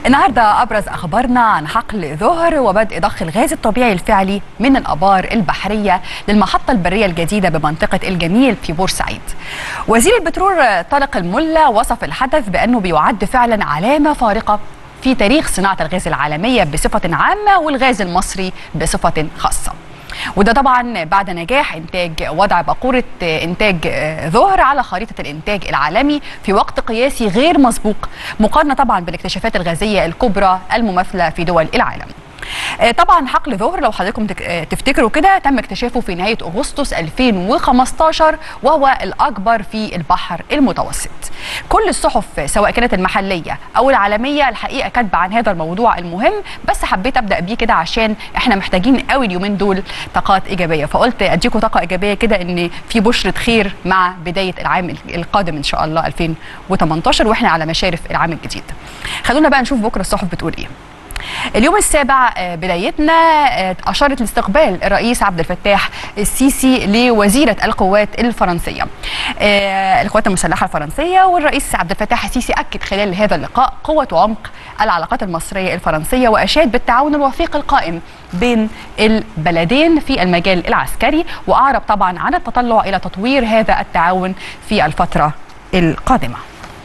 النهارده ابرز اخبارنا عن حقل ظهر وبدء ضخ الغاز الطبيعي الفعلي من الابار البحريه للمحطه البريه الجديده بمنطقه الجميل في بورسعيد. وزير البترول طارق الملا وصف الحدث بانه بيعد فعلا علامه فارقه في تاريخ صناعه الغاز العالميه بصفه عامه والغاز المصري بصفه خاصه. وده طبعا بعد نجاح انتاج وضع باقوره انتاج ظهر على خريطه الانتاج العالمي في وقت قياسي غير مسبوق مقارنه طبعا بالاكتشافات الغازيه الكبرى المماثله في دول العالم. طبعا حقل ظهر لو حضراتكم تفتكروا كده تم اكتشافه في نهايه اغسطس 2015 وهو الاكبر في البحر المتوسط. كل الصحف سواء كانت المحليه او العالميه الحقيقه كاتبه عن هذا الموضوع المهم بس حبيت ابدا بيه كده عشان احنا محتاجين قوي اليومين دول طاقات ايجابيه فقلت اديكم طاقه ايجابيه كده ان في بشره خير مع بدايه العام القادم ان شاء الله 2018 واحنا على مشارف العام الجديد. خلونا بقى نشوف بكره الصحف بتقول ايه. اليوم السابع بدايتنا اشارت لاستقبال الرئيس عبد الفتاح السيسي لوزيره القوات الفرنسيه. القوات المسلحه الفرنسيه والرئيس عبد الفتاح السيسي اكد خلال هذا اللقاء قوه وعمق العلاقات المصريه الفرنسيه واشاد بالتعاون الوثيق القائم بين البلدين في المجال العسكري واعرب طبعا عن التطلع الى تطوير هذا التعاون في الفتره القادمه.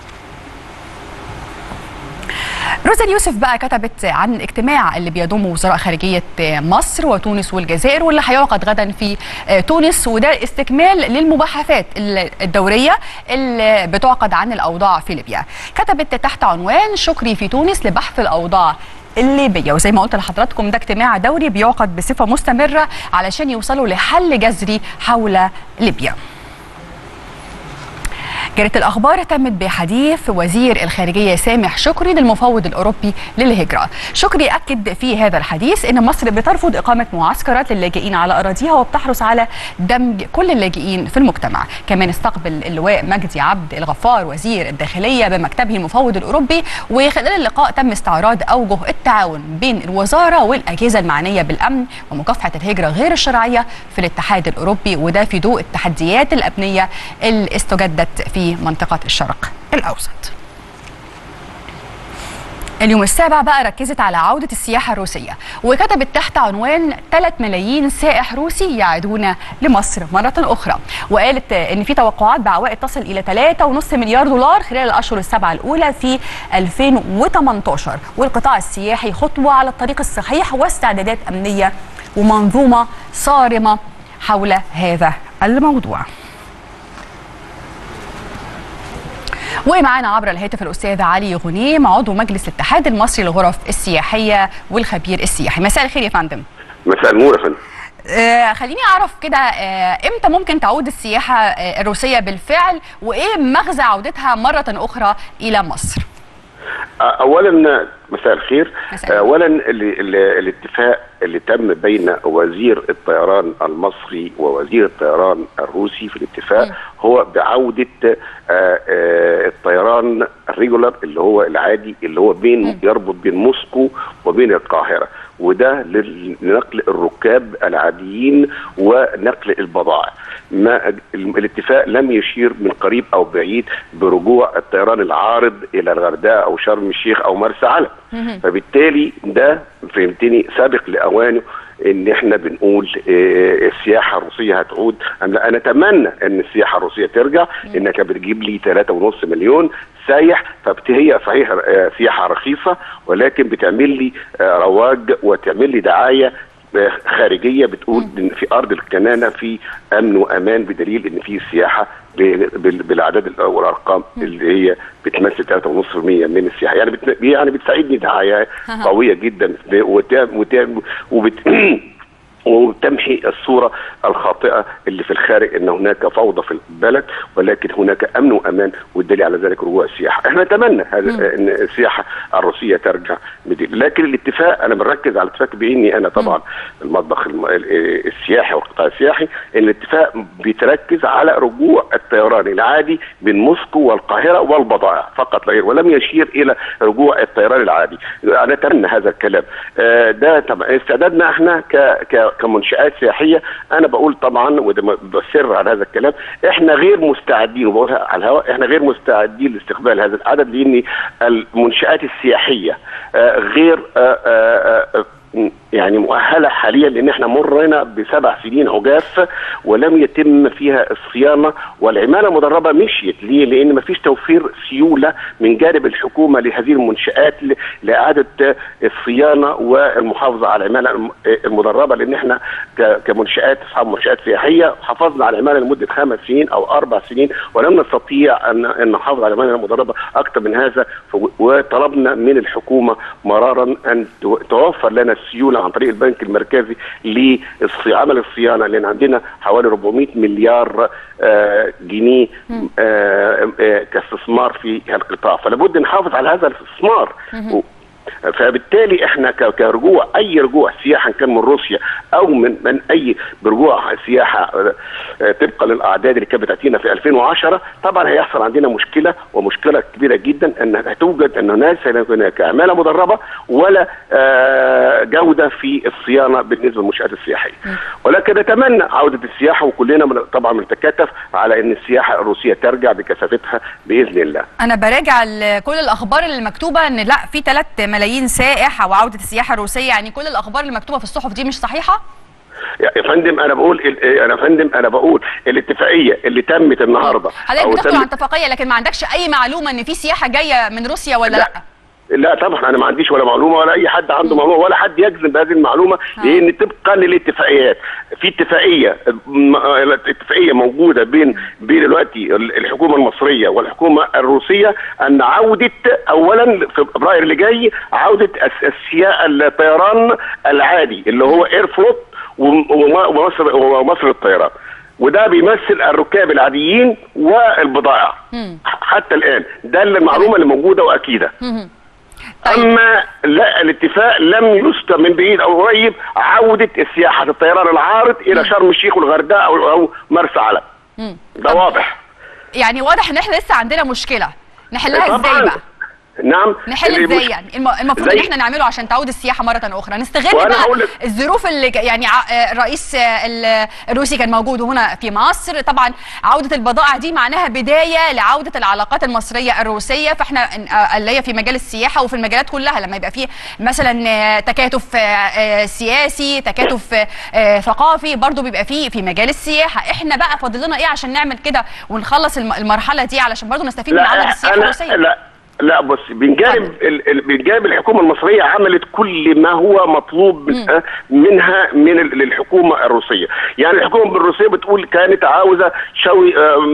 روزا اليوسف بقى كتبت عن الاجتماع اللي بيضم وزراء خارجيه مصر وتونس والجزائر واللي هيعقد غدا في تونس وده استكمال للمباحثات الدوريه اللي بتعقد عن الاوضاع في ليبيا. كتبت تحت عنوان شكري في تونس لبحث الاوضاع الليبية وزي ما قلت لحضراتكم ده اجتماع دوري بيعقد بصفة مستمرة علشان يوصلوا لحل جذري حول ليبيا جريدة الأخبار اهتمت بحديث وزير الخارجية سامح شكري للمفوض الأوروبي للهجرة شكري أكد في هذا الحديث أن مصر بترفض إقامة معسكرات للاجئين على أراضيها وبتحرص على دمج كل اللاجئين في المجتمع كمان استقبل اللواء مجدي عبد الغفار وزير الداخلية بمكتبه المفوض الأوروبي وخلال اللقاء تم استعراض أوجه التعاون بين الوزارة والأجهزة المعنية بالأمن ومكافحة الهجرة غير الشرعية في الاتحاد الأوروبي وده في ضوء التحديات الأمنية اللي استجدت في في منطقة الشرق الأوسط اليوم السابع بقى ركزت على عودة السياحة الروسية وكتبت تحت عنوان 3 ملايين سائح روسي يعودون لمصر مرة أخرى وقالت إن في توقعات بعوائد تصل إلى 3.5 مليار دولار خلال الأشهر السبعة الأولى في 2018 والقطاع السياحي خطوة على الطريق الصحيح واستعدادات أمنية ومنظومة صارمة حول هذا الموضوع ومعانا عبر الهاتف الاستاذ علي غنيم عضو مجلس الاتحاد المصري للغرف السياحيه والخبير السياحي مساء الخير يا فندم مساء النور يا فندم آه خليني اعرف كده آه امتى ممكن تعود السياحه آه الروسيه بالفعل وايه مغزى عودتها مره اخرى الى مصر اولا مساء الخير مساء اولا الاتفاق اللي تم بين وزير الطيران المصري ووزير الطيران الروسي في الاتفاق م. هو بعوده الطيران الريجولار اللي هو العادي اللي هو بين م. يربط بين موسكو وبين القاهره وده لنقل الركاب العاديين ونقل البضائع ما الاتفاق لم يشير من قريب او بعيد برجوع الطيران العارض الى الغردقه او شرم الشيخ او مرسى علم فبالتالي ده فهمتني سابق لاوانه ان احنا بنقول اه السياحه الروسيه هتعود انا اتمنى ان السياحه الروسيه ترجع انك بتجيب لي 3.5 مليون سايح فهي صحيح اه سياحه رخيصه ولكن بتعمل لي اه رواج وتعمل لي دعايه خارجيه بتقول ان في ارض الكنانه في امن وامان بدليل ان في سياحه بالاعداد والارقام اللي هي بتمثل 3.5% من السياحه يعني بت... يعني بتساعدني دعايه قويه جدا وتعمل وبت... وتمحي الصوره الخاطئه اللي في الخارج ان هناك فوضى في البلد ولكن هناك امن وامان والدليل على ذلك رجوع السياحه، احنا نتمنى هذا ان السياحه الروسيه ترجع مدينة. لكن الاتفاق انا بنركز على الاتفاق باني انا طبعا المطبخ السياحي والقطاع السياحي الاتفاق بيتركز على رجوع الطيران العادي من موسكو والقاهره والبضائع فقط لا غير ولم يشير الى رجوع الطيران العادي. انا اتمنى هذا الكلام. ده طبعا استعدادنا احنا ك كمنشات سياحيه انا بقول طبعا وده بسر على هذا الكلام احنا غير مستعدين وبقولها على الهواء احنا غير مستعدين لاستقبال هذا العدد لان المنشات السياحيه غير يعني مؤهله حاليا لان احنا مرينا بسبع سنين عجاف ولم يتم فيها الصيانه والعماله المدربه مشيت ليه؟ لان ما فيش توفير سيوله من جانب الحكومه لهذه المنشات لاعاده الصيانه والمحافظه على العماله المدربه لان احنا كمنشات اصحاب منشات سياحيه حافظنا على العماله لمده خمس سنين او اربع سنين ولم نستطيع ان نحافظ على العماله المدربه اكثر من هذا وطلبنا من الحكومه مرارا ان توفر لنا السيوله عن طريق البنك المركزي لعمل الصيانه لان عندنا حوالي 400 مليار آه جنيه آه آه كاستثمار في القطاع فلابد نحافظ على هذا الاستثمار فبالتالي احنا كرجوع اي رجوع سياحه كان من روسيا او من من اي برجوع سياحه طبقا للاعداد اللي كانت بتاتينا في 2010 طبعا هيحصل عندنا مشكله ومشكله كبيره جدا ان هتوجد ان هناك هناك عماله مدربه ولا جوده في الصيانه بالنسبه للمنشات السياحيه ولكن نتمنى عوده السياحه وكلنا طبعا بنتكاتف على ان السياحه الروسيه ترجع بكثافتها باذن الله. انا براجع كل الاخبار اللي مكتوبه ان لا في ثلاث ملايين سائح وعوده السياحه الروسيه يعني كل الاخبار اللي مكتوبه في الصحف دي مش صحيحه؟ يا فندم انا بقول انا فندم انا بقول الاتفاقيه اللي تمت النهارده حضرتك بتحكم عن اتفاقيه لكن ما عندكش اي معلومه ان في سياحه جايه من روسيا ولا لا, لا. لا طبعا انا ما عنديش ولا معلومه ولا اي حد عنده معلومه ولا حد يجزم بهذه المعلومه لان طبقا للاتفاقيات في اتفاقيه اتفاقيه موجوده بين بين دلوقتي الحكومه المصريه والحكومه الروسيه ان عوده اولا في فبراير اللي جاي عوده السياق الطيران العادي اللي هو اير فلوت ومصر ومصر الطيران وده بيمثل الركاب العاديين والبضائع حتى الان ده المعلومه اللي موجوده واكيده طيب. اما لا الاتفاق لم يستم من بعيد او قريب عوده السياحه الطيران العارض الى شرم الشيخ والغردقه او او مرسى علم ده واضح يعني واضح ان احنا لسه عندنا مشكله نحلها ازاي بقى نعم نحل ازاي يعني المفروض ان احنا نعمله عشان تعود السياحه مره اخرى نستغل بقى الظروف اللي يعني الرئيس الروسي كان موجود هنا في مصر طبعا عوده البضائع دي معناها بدايه لعوده العلاقات المصريه الروسيه فاحنا اللي هي في مجال السياحه وفي المجالات كلها لما يبقى في مثلا تكاتف سياسي تكاتف ثقافي برضو بيبقى في في مجال السياحه احنا بقى فاضل لنا ايه عشان نعمل كده ونخلص المرحله دي علشان برضو نستفيد من عوده السياحه الروسيه لا لا بص بنجانب بنجانب الحكومه المصريه عملت كل ما هو مطلوب من منها من الحكومه الروسيه يعني الحكومه الروسيه بتقول كانت عاوزه شوي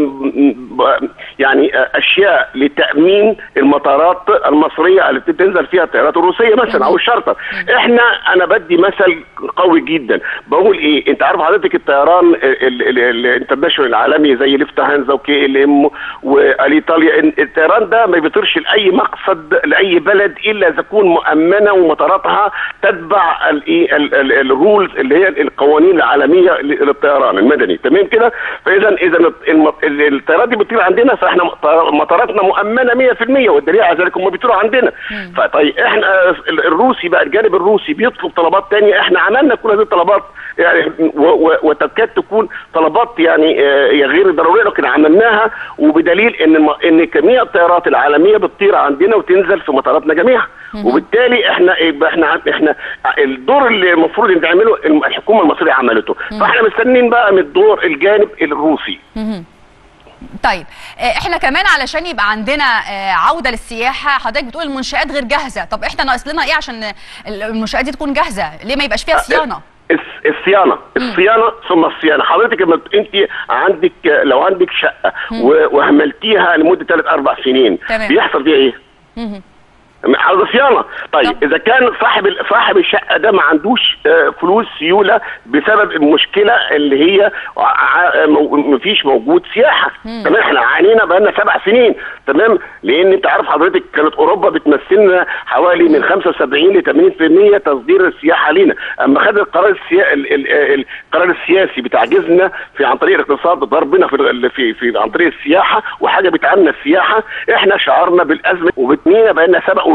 يعني اشياء لتامين المطارات المصريه التي تنزل فيها الطيارات الروسيه مثلا او الشرطه احنا انا بدي مثل قوي جدا بقول ايه انت عارف حضرتك الطيران الانترناشونال العالمي زي لفتهانزا وكي ال ام واليطاليا الطيران ده ما بيطيرش اي مقصد لاي بلد الا اذا تكون مؤمنه ومطاراتها تتبع الايه الرولز اللي هي القوانين العالميه للطيران المدني تمام كده فاذا اذا الطيارات دي بتطير عندنا فاحنا مطاراتنا مؤمنه 100% والدليل على ذلك هم بيطيروا عندنا فطيب احنا الروسي بقى الجانب الروسي بيطلب طلبات ثانيه احنا عملنا كل هذه الطلبات يعني وتكاد تكون طلبات يعني غير ضروريه لكن عملناها وبدليل ان ان جميع الطيارات العالميه بتطير عندنا وتنزل في مطاراتنا جميعا وبالتالي احنا احنا احنا الدور اللي المفروض نعمله الحكومه المصريه عملته فاحنا مستنيين بقى من الدور الجانب الروسي طيب احنا كمان علشان يبقى عندنا عوده للسياحه حضرتك بتقول المنشات غير جاهزه طب احنا ناقص لنا ايه عشان المنشات دي تكون جاهزه ليه ما يبقاش فيها صيانه الصيانه الصيانه ثم الصيانه حضرتك لما انت عندك لو عندك شقه وهملتيها لمده ثلاث اربع سنين تمام. بيحصل فيها ايه؟ عاوز صيانه طيب طب. اذا كان صاحب صاحب الشقه ده ما عندوش آه، فلوس سيوله بسبب المشكله اللي هي ما فيش موجود سياحه تمام احنا عانينا بقالنا سبع سنين تمام لان انت عارف حضرتك كانت اوروبا بتمثلنا حوالي من 75 ل 80% تصدير السياحه لينا اما خد القرار السيا... ال... ال... ال- القرار السياسي بتعجيزنا في عن طريق الاقتصاد ضربنا في ال- في في عن طريق السياحه وحاجه بتعملنا السياحه احنا شعرنا بالازمه وبتنينا بقالنا سبق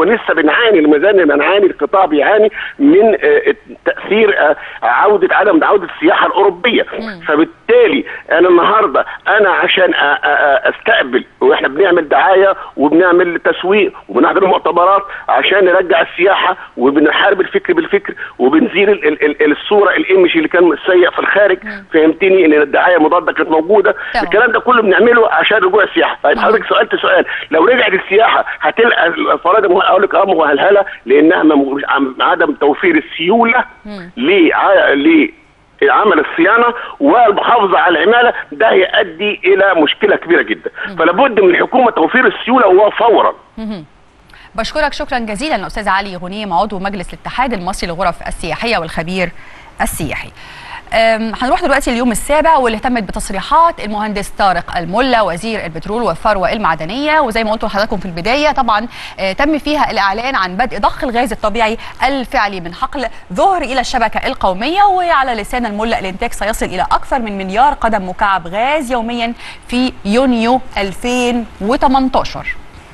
ولسه بنعاني الميزانيه بنعاني القطاع بيعاني من آه، تاثير آه، عوده عدم عوده السياحه الاوروبيه فبالتالي انا النهارده انا عشان أ- أ- أ- استقبل واحنا بنعمل دعايه وبنعمل تسويق وبنحضر مؤتمرات عشان نرجع السياحه وبنحارب الفكر بالفكر وبنزيل ال- ال- ال- الصوره الايمج اللي كان سيء في الخارج فهمتني ان الدعايه المضاده كانت موجوده تمام. الكلام ده كله بنعمله عشان رجوع السياحه طيب حضرتك سالت سؤال لو رجعت السياحه هتلقى الفرادة مه- اقول لك اه مهلهله لانها مم- عم- عدم توفير السيوله لع- لعمل الصيانه والمحافظه على العماله ده يؤدي الى مشكله كبيره جدا فلا بد من الحكومه توفير السيوله وفورا بشكرك شكرا جزيلا الاستاذ علي غنيم عضو مجلس الاتحاد المصري للغرف السياحيه والخبير السياحي أم، هنروح دلوقتي اليوم السابع واللي اهتمت بتصريحات المهندس طارق الملا وزير البترول والثروه المعدنيه وزي ما قلت لحضراتكم في البدايه طبعا آه، تم فيها الاعلان عن بدء ضخ الغاز الطبيعي الفعلي من حقل ظهر الى الشبكه القوميه وعلى لسان الملا الانتاج سيصل الى اكثر من مليار قدم مكعب غاز يوميا في يونيو 2018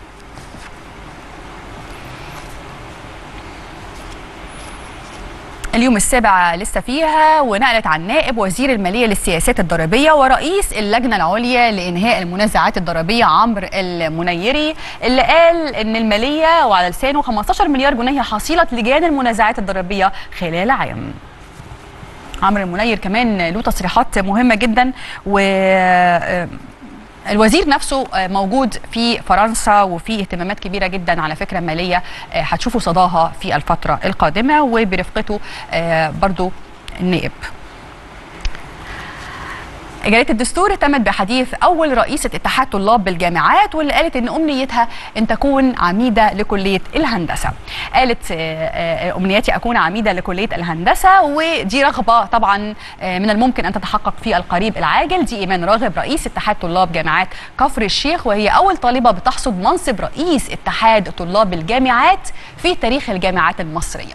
اليوم السابع لسه فيها ونقلت عن نائب وزير الماليه للسياسات الضريبيه ورئيس اللجنه العليا لانهاء المنازعات الضريبيه عمرو المنيري اللي قال ان الماليه وعلى لسانه 15 مليار جنيه حصيله لجان المنازعات الضريبيه خلال عام. عمرو المنير كمان له تصريحات مهمه جدا و الوزير نفسه آه، موجود في فرنسا وفي اهتمامات كبيره جدا على فكره ماليه آه، هتشوفوا صداها في الفتره القادمه وبرفقته آه، برضو النائب جريدة الدستور اهتمت بحديث أول رئيسة اتحاد طلاب بالجامعات واللي قالت إن أمنيتها أن تكون عميدة لكلية الهندسة. قالت آه، آه، أمنيتي أكون عميدة لكلية الهندسة ودي رغبة طبعا آه، من الممكن أن تتحقق في القريب العاجل دي إيمان راغب رئيس اتحاد طلاب جامعات كفر الشيخ وهي أول طالبة بتحصد منصب رئيس اتحاد طلاب الجامعات في تاريخ الجامعات المصرية.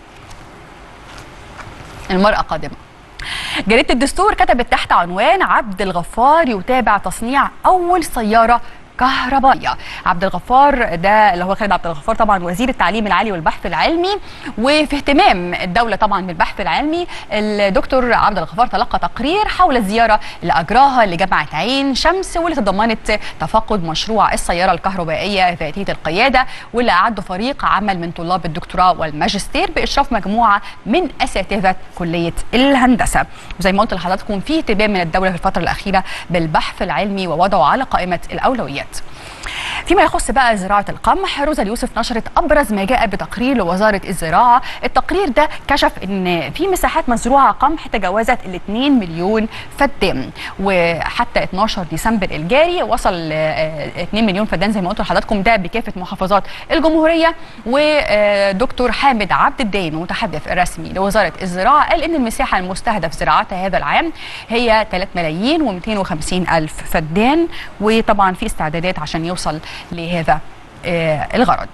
المرأة قادمة. جريدة الدستور كتبت تحت عنوان عبد الغفار يتابع تصنيع أول سيارة كهربائية عبد الغفار ده اللي هو خالد عبد الغفار طبعا وزير التعليم العالي والبحث العلمي وفي اهتمام الدولة طبعا بالبحث العلمي الدكتور عبد الغفار تلقى تقرير حول الزيارة اللي أجراها لجامعة عين شمس واللي تضمنت تفقد مشروع السيارة الكهربائية ذاتية القيادة واللي أعده فريق عمل من طلاب الدكتوراه والماجستير بإشراف مجموعة من أساتذة كلية الهندسة وزي ما قلت لحضراتكم في اهتمام من الدولة في الفترة الأخيرة بالبحث العلمي ووضعه على قائمة الأولويات فيما يخص بقى زراعة القمح روزا اليوسف نشرت أبرز ما جاء بتقرير لوزارة الزراعة التقرير ده كشف أن في مساحات مزروعة قمح تجاوزت ال 2 مليون فدان وحتى 12 ديسمبر الجاري وصل آه، 2 مليون فدان زي ما قلت لحضراتكم ده بكافة محافظات الجمهورية ودكتور حامد عبد الدايم المتحدث الرسمي لوزارة الزراعة قال أن المساحة المستهدف زراعتها هذا العام هي 3 ملايين و250 ألف فدان وطبعا في استعدادات عشان يوصل لهذا آه، الغرض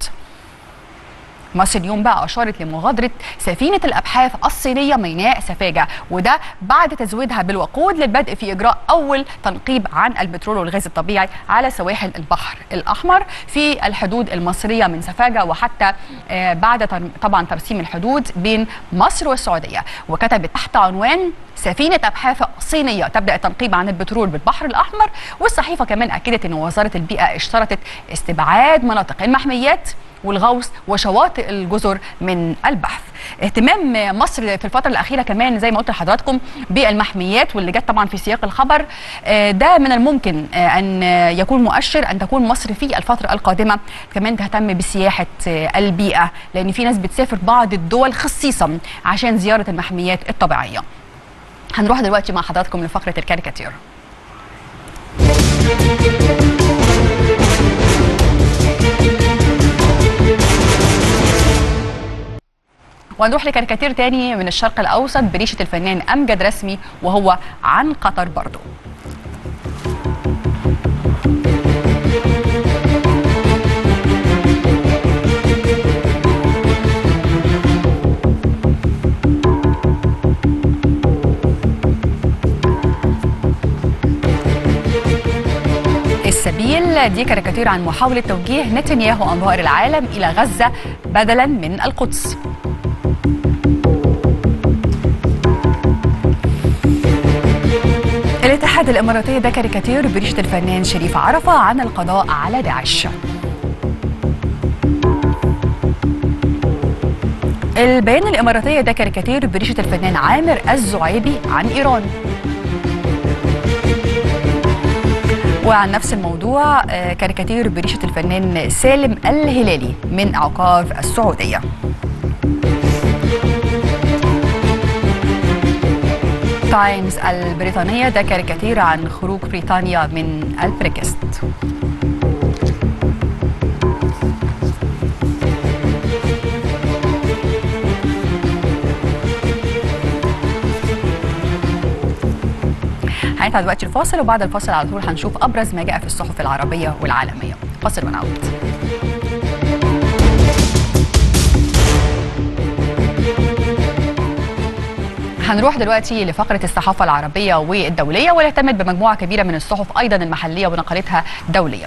مصر اليوم بقى أشارت لمغادرة سفينة الأبحاث الصينية ميناء سفاجة وده بعد تزويدها بالوقود للبدء في إجراء أول تنقيب عن البترول والغاز الطبيعي على سواحل البحر الأحمر في الحدود المصرية من سفاجة وحتى آه، بعد تر- طبعا ترسيم الحدود بين مصر والسعودية وكتبت تحت عنوان سفينة أبحاث صينية تبدأ التنقيب عن البترول بالبحر الأحمر والصحيفة كمان أكدت أن وزارة البيئة اشترطت استبعاد مناطق المحميات والغوص وشواطئ الجزر من البحث اهتمام مصر في الفترة الأخيرة كمان زي ما قلت لحضراتكم بالمحميات واللي جت طبعا في سياق الخبر آه، ده من الممكن آه، أن يكون مؤشر أن تكون مصر في الفترة القادمة كمان تهتم بسياحة آه، البيئة لأن في ناس بتسافر بعض الدول خصيصا عشان زيارة المحميات الطبيعية هنروح دلوقتي مع حضراتكم لفقرة الكاريكاتير وهنروح لكاريكاتير تاني من الشرق الأوسط بريشة الفنان أمجد رسمي وهو عن قطر برضه السبيل قال دي كاريكاتير عن محاولة توجيه نتنياهو أنظار العالم إلى غزة بدلا من القدس الاتحاد الإماراتي ده كاريكاتير بريشة الفنان شريف عرفة عن القضاء على داعش البيان الإماراتية ده كاريكاتير بريشة الفنان عامر الزعيبي عن إيران وعن نفس الموضوع كاريكاتير بريشة الفنان سالم الهلالي من أعقاب السعودية تايمز البريطانية ده كاريكاتير عن خروج بريطانيا من البريكست هنطلع دلوقتي الفاصل وبعد الفاصل على طول هنشوف ابرز ما جاء في الصحف العربيه والعالميه فاصل ونعود هنروح دلوقتي لفقرة الصحافة العربية والدولية واللي اهتمت بمجموعة كبيرة من الصحف أيضا المحلية ونقلتها دوليا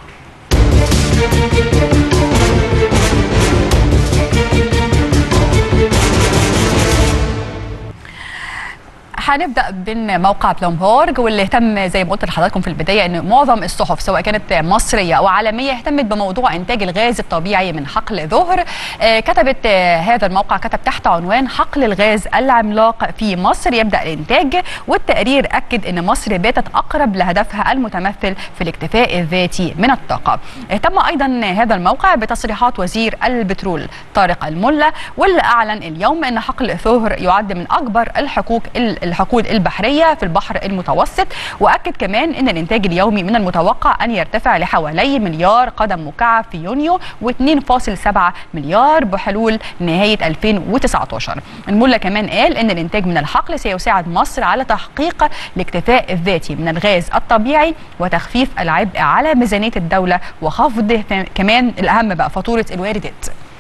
هنبدا من موقع بلومبورج واللي اهتم زي ما قلت لحضراتكم في البدايه ان معظم الصحف سواء كانت مصريه او عالميه اهتمت بموضوع انتاج الغاز الطبيعي من حقل ظهر آه كتبت آه هذا الموقع كتب تحت عنوان حقل الغاز العملاق في مصر يبدا الانتاج والتقرير اكد ان مصر باتت اقرب لهدفها المتمثل في الاكتفاء الذاتي من الطاقه اهتم ايضا هذا الموقع بتصريحات وزير البترول طارق الملا واللي اعلن اليوم ان حقل ظهر يعد من اكبر الحقوق الحقول البحرية في البحر المتوسط وأكد كمان أن الإنتاج اليومي من المتوقع أن يرتفع لحوالي مليار قدم مكعب في يونيو و2.7 مليار بحلول نهاية 2019 الملا كمان قال أن الإنتاج من الحقل سيساعد مصر على تحقيق الاكتفاء الذاتي من الغاز الطبيعي وتخفيف العبء على ميزانية الدولة وخفض كمان الأهم بقى فاتورة الواردات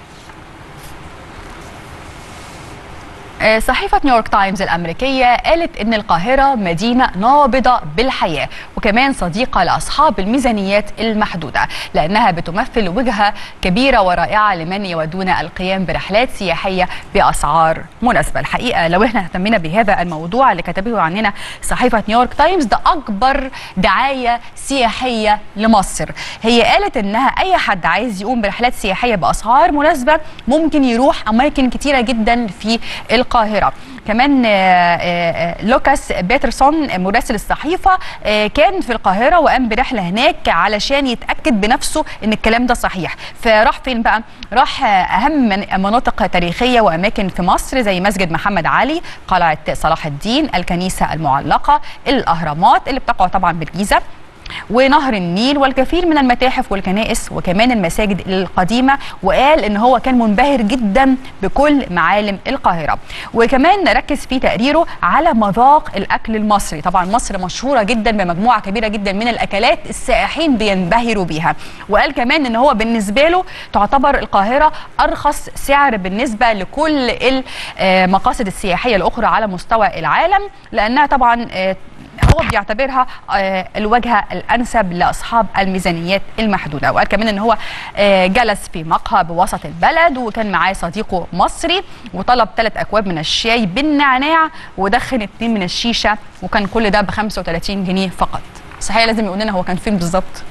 صحيفة نيويورك تايمز الأمريكية قالت إن القاهرة مدينة نابضة بالحياة وكمان صديقة لأصحاب الميزانيات المحدودة لأنها بتمثل وجهة كبيرة ورائعة لمن يودون القيام برحلات سياحية بأسعار مناسبة الحقيقة لو احنا اهتمينا بهذا الموضوع اللي كتبه عننا صحيفة نيويورك تايمز ده أكبر دعاية سياحية لمصر هي قالت إنها أي حد عايز يقوم برحلات سياحية بأسعار مناسبة ممكن يروح أماكن كتيرة جدا في القاهرة القاهرة كمان لوكاس بيترسون مراسل الصحيفة كان في القاهرة وقام برحلة هناك علشان يتأكد بنفسه ان الكلام ده صحيح فراح فين بقى راح اهم مناطق تاريخية واماكن في مصر زي مسجد محمد علي قلعة صلاح الدين الكنيسة المعلقة الاهرامات اللي بتقع طبعا بالجيزة ونهر النيل والكثير من المتاحف والكنائس وكمان المساجد القديمة وقال ان هو كان منبهر جدا بكل معالم القاهرة وكمان ركز في تقريره على مذاق الاكل المصري طبعا مصر مشهورة جدا بمجموعة كبيرة جدا من الاكلات السائحين بينبهروا بيها وقال كمان ان هو بالنسبة له تعتبر القاهرة ارخص سعر بالنسبة لكل المقاصد السياحية الاخرى على مستوى العالم لانها طبعا هو بيعتبرها الوجهه الانسب لاصحاب الميزانيات المحدوده وقال كمان ان هو جلس في مقهى بوسط البلد وكان معاه صديقه مصري وطلب ثلاث اكواب من الشاي بالنعناع ودخن اثنين من الشيشه وكان كل ده ب 35 جنيه فقط صحيح لازم يقول لنا هو كان فين بالظبط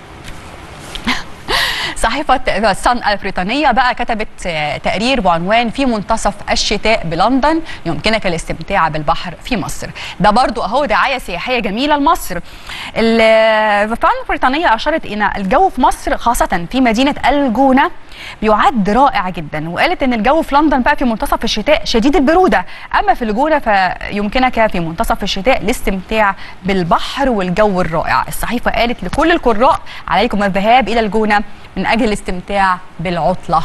صحيفة ذا سان البريطانية بقى كتبت تقرير بعنوان في منتصف الشتاء بلندن يمكنك الاستمتاع بالبحر في مصر ده برضو اهو دعاية سياحية جميلة لمصر ذا سان البريطانية أشارت إن الجو في مصر خاصة في مدينة الجونة بيعد رائع جدا وقالت ان الجو في لندن بقى في منتصف الشتاء شديد البروده اما في الجونه فيمكنك في منتصف الشتاء الاستمتاع بالبحر والجو الرائع الصحيفه قالت لكل القراء عليكم الذهاب الى الجونه من اجل الاستمتاع بالعطله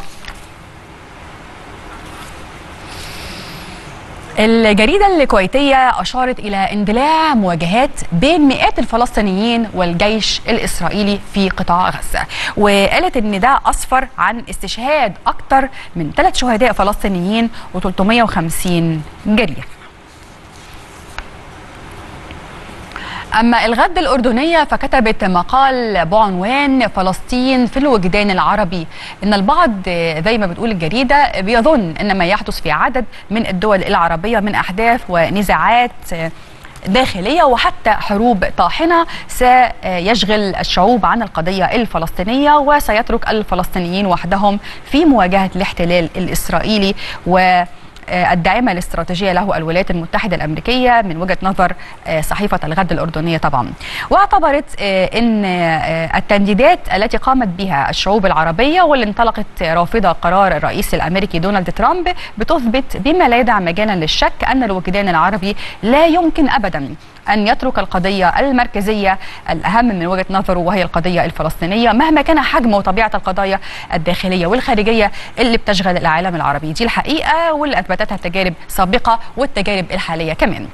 الجريدة الكويتية أشارت إلى اندلاع مواجهات بين مئات الفلسطينيين والجيش الإسرائيلي في قطاع غزة وقالت إن ده أسفر عن استشهاد أكثر من ثلاث شهداء فلسطينيين و350 جريح أما الغد الأردنية فكتبت مقال بعنوان فلسطين في الوجدان العربي إن البعض زي ما بتقول الجريدة بيظن أن ما يحدث في عدد من الدول العربية من أحداث ونزاعات داخليه وحتى حروب طاحنه سيشغل الشعوب عن القضيه الفلسطينيه وسيترك الفلسطينيين وحدهم في مواجهه الاحتلال الاسرائيلي و الداعمه الاستراتيجيه له الولايات المتحده الامريكيه من وجهه نظر صحيفه الغد الاردنيه طبعا واعتبرت ان التنديدات التي قامت بها الشعوب العربيه واللي انطلقت رافضه قرار الرئيس الامريكي دونالد ترامب بتثبت بما لا يدع مجالا للشك ان الوجدان العربي لا يمكن ابدا أن يترك القضية المركزية الأهم من وجهة نظره وهي القضية الفلسطينية مهما كان حجم وطبيعة القضايا الداخلية والخارجية اللي بتشغل العالم العربي دي الحقيقة واللي أثبتتها التجارب السابقة والتجارب الحالية كمان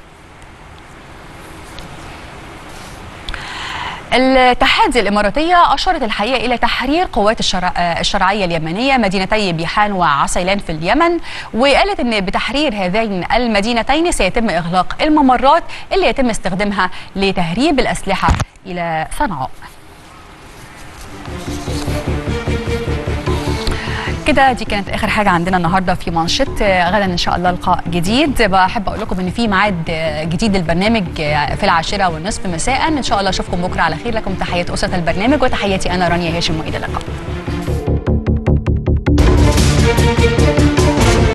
التحادي الإماراتية أشارت الحقيقة إلى تحرير قوات الشرع... الشرعية اليمنية مدينتي بيحان وعسيلان في اليمن وقالت أن بتحرير هذين المدينتين سيتم إغلاق الممرات اللي يتم استخدامها لتهريب الأسلحة إلى صنعاء كده دي كانت اخر حاجه عندنا النهارده في مانشيت غدا ان شاء الله لقاء جديد بحب اقول لكم ان في ميعاد جديد للبرنامج في العاشره والنصف مساء ان شاء الله اشوفكم بكره على خير لكم تحيات اسره البرنامج وتحياتي انا رانيا هاشم والى اللقاء